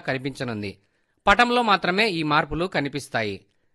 కనిపించనుంది పటంలో మాత్రమే ఈ మార్పులు కనిపిస్తాయి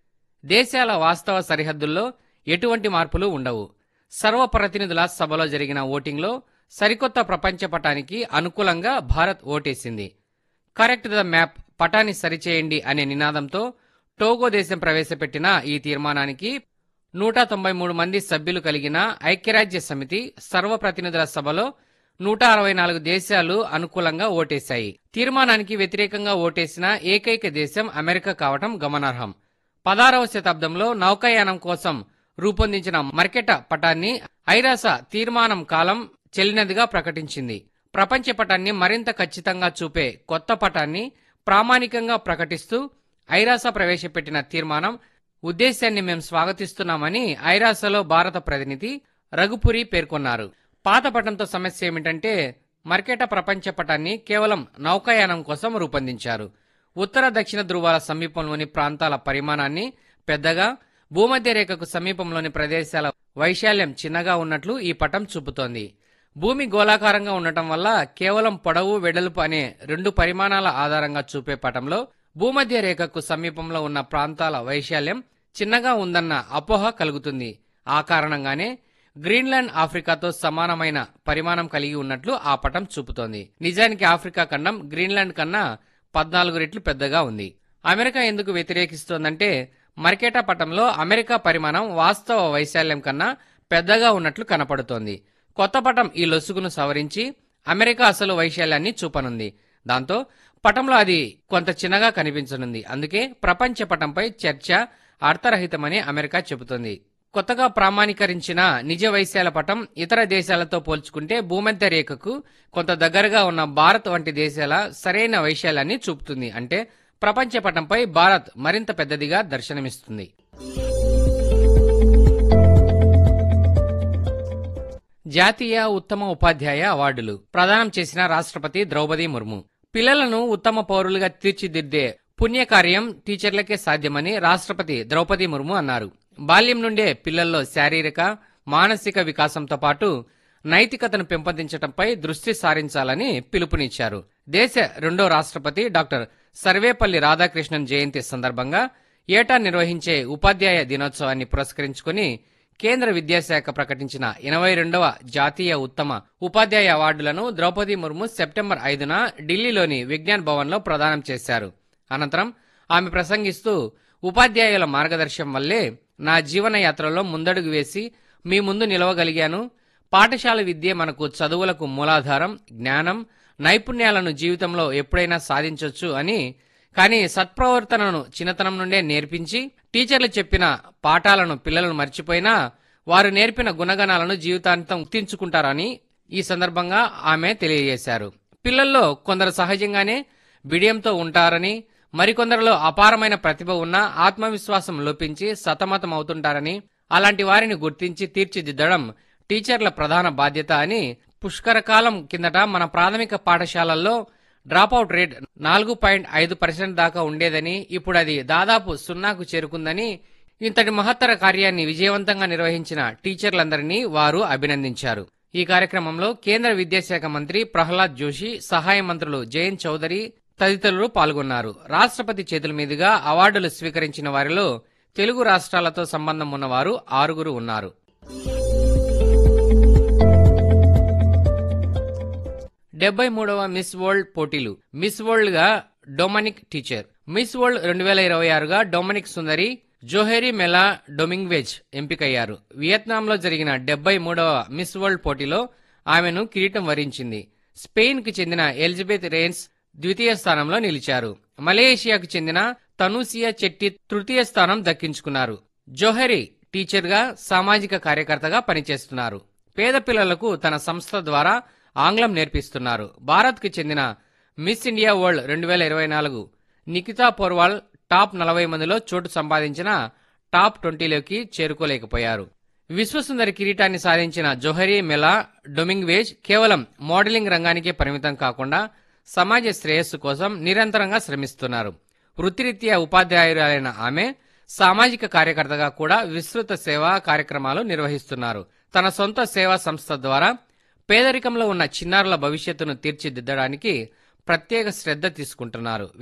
దేశాల వాస్తవ సరిహద్దుల్లో ఎటువంటి మార్పులు ఉండవు సర్వప్రతినిధుల సభలో జరిగిన ఓటింగ్లో సరికొత్త ప్రపంచ పటానికి అనుకూలంగా భారత్ ఓటేసింది కరెక్ట్ ద మ్యాప్ పటాన్ని సరిచేయండి అనే నినాదంతో టోగో దేశం ప్రవేశపెట్టిన ఈ తీర్మానానికి నూట తొంభై మూడు మంది సభ్యులు కలిగిన ఐక్యరాజ్య సమితి సర్వప్రతినిధుల సభలో నూట అరవై నాలుగు దేశాలు అనుకూలంగా ఓటేశాయి తీర్మానానికి వ్యతిరేకంగా ఓటేసిన ఏకైక దేశం అమెరికా కావటం గమనార్హం పదారవ శతాబ్దంలో నౌకాయానం కోసం రూపొందించిన మర్కెట పటాన్ని ఐరాస తీర్మానం కాలం చెల్లినదిగా ప్రకటించింది ప్రపంచ పటాన్ని మరింత ఖచ్చితంగా చూపే కొత్త పటాన్ని ప్రామాణికంగా ప్రకటిస్తూ ఐరాస ప్రవేశపెట్టిన తీర్మానం ఉద్దేశాన్ని మేం స్వాగతిస్తున్నామని ఐరాసలో భారత ప్రతినిధి రఘుపురి పేర్కొన్నారు పాత పటంతో సమస్య ఏమిటంటే మర్కెట ప్రపంచ పటాన్ని కేవలం నౌకాయానం కోసం రూపొందించారు ఉత్తర దక్షిణ ధృవాల సమీపంలోని ప్రాంతాల పరిమాణాన్ని పెద్దగా భూమధ్య రేఖకు సమీపంలోని ప్రదేశాల వైశాల్యం చిన్నగా ఉన్నట్లు ఈ పటం చూపుతోంది భూమి గోళాకారంగా ఉండటం వల్ల కేవలం పొడవు వెడల్పు అనే రెండు పరిమాణాల ఆధారంగా చూపే పటంలో భూమధ్య రేఖకు సమీపంలో ఉన్న ప్రాంతాల వైశాల్యం చిన్నగా ఉందన్న అపోహ కలుగుతుంది ఆ కారణంగానే గ్రీన్లాండ్ ఆఫ్రికాతో సమానమైన పరిమాణం కలిగి ఉన్నట్లు ఆ పటం చూపుతోంది నిజానికి ఆఫ్రికా ఖండం గ్రీన్లాండ్ కన్నా పద్నాలుగు రెట్లు పెద్దగా ఉంది అమెరికా ఎందుకు వ్యతిరేకిస్తోందంటే మర్కేటా పటంలో అమెరికా పరిమాణం వాస్తవ వైశాల్యం కన్నా పెద్దగా ఉన్నట్లు కనపడుతోంది కొత్త పటం ఈ లొసుగును సవరించి అమెరికా అసలు వైశాల్యాన్ని చూపనుంది దాంతో పటంలో అది కొంత చిన్నగా కనిపించనుంది అందుకే ప్రపంచ పటంపై చర్చ అర్థరహితమని అమెరికా చెబుతోంది కొత్తగా ప్రామాణీకరించిన నిజ వైశాల పటం ఇతర దేశాలతో పోల్చుకుంటే భూమధ్య రేఖకు కొంత దగ్గరగా ఉన్న భారత్ వంటి దేశాల సరైన వైశాల్యాన్ని చూపుతుంది అంటే ప్రపంచ పటంపై భారత్ మరింత పెద్దదిగా దర్శనమిస్తుంది జాతీయ ఉత్తమ ఉపాధ్యాయ అవార్డులు ప్రదానం చేసిన రాష్ట్రపతి ద్రౌపది ముర్ము పిల్లలను ఉత్తమ పౌరులుగా తీర్చిదిద్దే పుణ్యకార్యం టీచర్లకే సాధ్యమని రాష్ట్రపతి ద్రౌపది ముర్ము అన్నారు బాల్యం నుండే పిల్లల్లో శారీరక మానసిక వికాసంతో పాటు నైతికతను పెంపొందించడంపై దృష్టి సారించాలని పిలుపునిచ్చారు దేశ రెండో రాష్ట్రపతి డాక్టర్ సర్వేపల్లి రాధాకృష్ణన్ జయంతి సందర్భంగా ఏటా నిర్వహించే ఉపాధ్యాయ దినోత్సవాన్ని పురస్కరించుకుని కేంద్ర విద్యాశాఖ ప్రకటించిన ఎనభై రెండవ జాతీయ ఉత్తమ ఉపాధ్యాయ అవార్డులను ద్రౌపది ముర్ము సెప్టెంబర్ ఐదున ఢిల్లీలోని విజ్ఞాన్ భవన్లో ప్రదానం చేశారు అనంతరం ఆమె ప్రసంగిస్తూ ఉపాధ్యాయుల మార్గదర్శనం వల్లే నా జీవన యాత్రలో ముందడుగు వేసి మీ ముందు నిలవగలిగాను పాఠశాల విద్య మనకు చదువులకు మూలాధారం జ్ఞానం నైపుణ్యాలను జీవితంలో ఎప్పుడైనా సాధించొచ్చు అని కానీ సత్ప్రవర్తనను చిన్నతనం నుండే నేర్పించి టీచర్లు చెప్పిన పాఠాలను పిల్లలను మర్చిపోయినా వారు నేర్పిన గుణగణాలను జీవితాంతం గుర్తించుకుంటారని ఈ సందర్భంగా ఆమె తెలియజేశారు పిల్లల్లో కొందరు సహజంగానే బిడియంతో ఉంటారని మరికొందరిలో అపారమైన ప్రతిభ ఉన్న ఆత్మవిశ్వాసం లోపించి సతమతం అవుతుంటారని అలాంటి వారిని గుర్తించి తీర్చిదిద్దడం టీచర్ల ప్రధాన బాధ్యత అని పుష్కరకాలం కిందట మన ప్రాథమిక పాఠశాలల్లో డ్రాపౌట్ రేట్ నాలుగు పాయింట్ ఐదు పర్సెంట్ దాకా ఉండేదని ఇప్పుడు అది దాదాపు సున్నాకు చేరుకుందని ఇంతటి మహత్తర కార్యాన్ని విజయవంతంగా నిర్వహించిన టీచర్లందరినీ వారు అభినందించారు ఈ కార్యక్రమంలో కేంద్ర విద్యాశాఖ మంత్రి ప్రహ్లాద్ జోషి సహాయ మంత్రులు జయంత్ చౌదరి తదితరులు పాల్గొన్నారు రాష్ట్రపతి చేతుల మీదుగా అవార్డులు స్వీకరించిన వారిలో తెలుగు రాష్ట్రాలతో సంబంధం ఉన్నవారు ఆరుగురు ఉన్నారు డెబ్బై మూడవ మిస్ వరల్డ్ పోటీలు మిస్ వరల్డ్ గా డొమనిక్ టీచర్ మిస్ వరల్డ్ రెండు వేల ఇరవై ఆరుగా డొమనిక్ సుందరి జోహెరీ మెలా డొమింగ్వేజ్ ఎంపికయ్యారు వియత్నాంలో జరిగిన డెబ్బై మూడవ మిస్ వరల్డ్ పోటీలో ఆమెను కిరీటం వరించింది స్పెయిన్ కు చెందిన ఎలిజబెత్ రెయిన్స్ ద్వితీయ స్థానంలో నిలిచారు మలేషియాకు చెందిన తనూసియా చెట్టి తృతీయ స్థానం దక్కించుకున్నారు జోహెరీ టీచర్ గా సామాజిక కార్యకర్తగా పనిచేస్తున్నారు పేద పిల్లలకు తన సంస్థ ద్వారా ఆంగ్లం నేర్పిస్తున్నారు భారత్ కు చెందిన మిస్ ఇండియా వరల్డ్ రెండు వేల ఇరవై నాలుగు నికితా పోర్వాల్ టాప్ నలభై మందిలో చోటు సంపాదించిన టాప్ ట్వంటీలోకి చేరుకోలేకపోయారు విశ్వసుందరి కిరీటాన్ని సాధించిన జోహరీ మెలా డొమింగ్వేజ్ కేవలం మోడలింగ్ రంగానికే పరిమితం కాకుండా సమాజ శ్రేయస్సు కోసం నిరంతరంగా శ్రమిస్తున్నారు వృత్తిరీత్యా ఉపాధ్యాయురాలైన ఆమె సామాజిక కార్యకర్తగా కూడా విస్తృత సేవా కార్యక్రమాలు నిర్వహిస్తున్నారు తన సొంత సేవా సంస్థ ద్వారా పేదరికంలో ఉన్న చిన్నారుల భవిష్యత్తును తీర్చిదిద్దడానికి ప్రత్యేక శ్రద్ధ తీసుకుంటున్నారు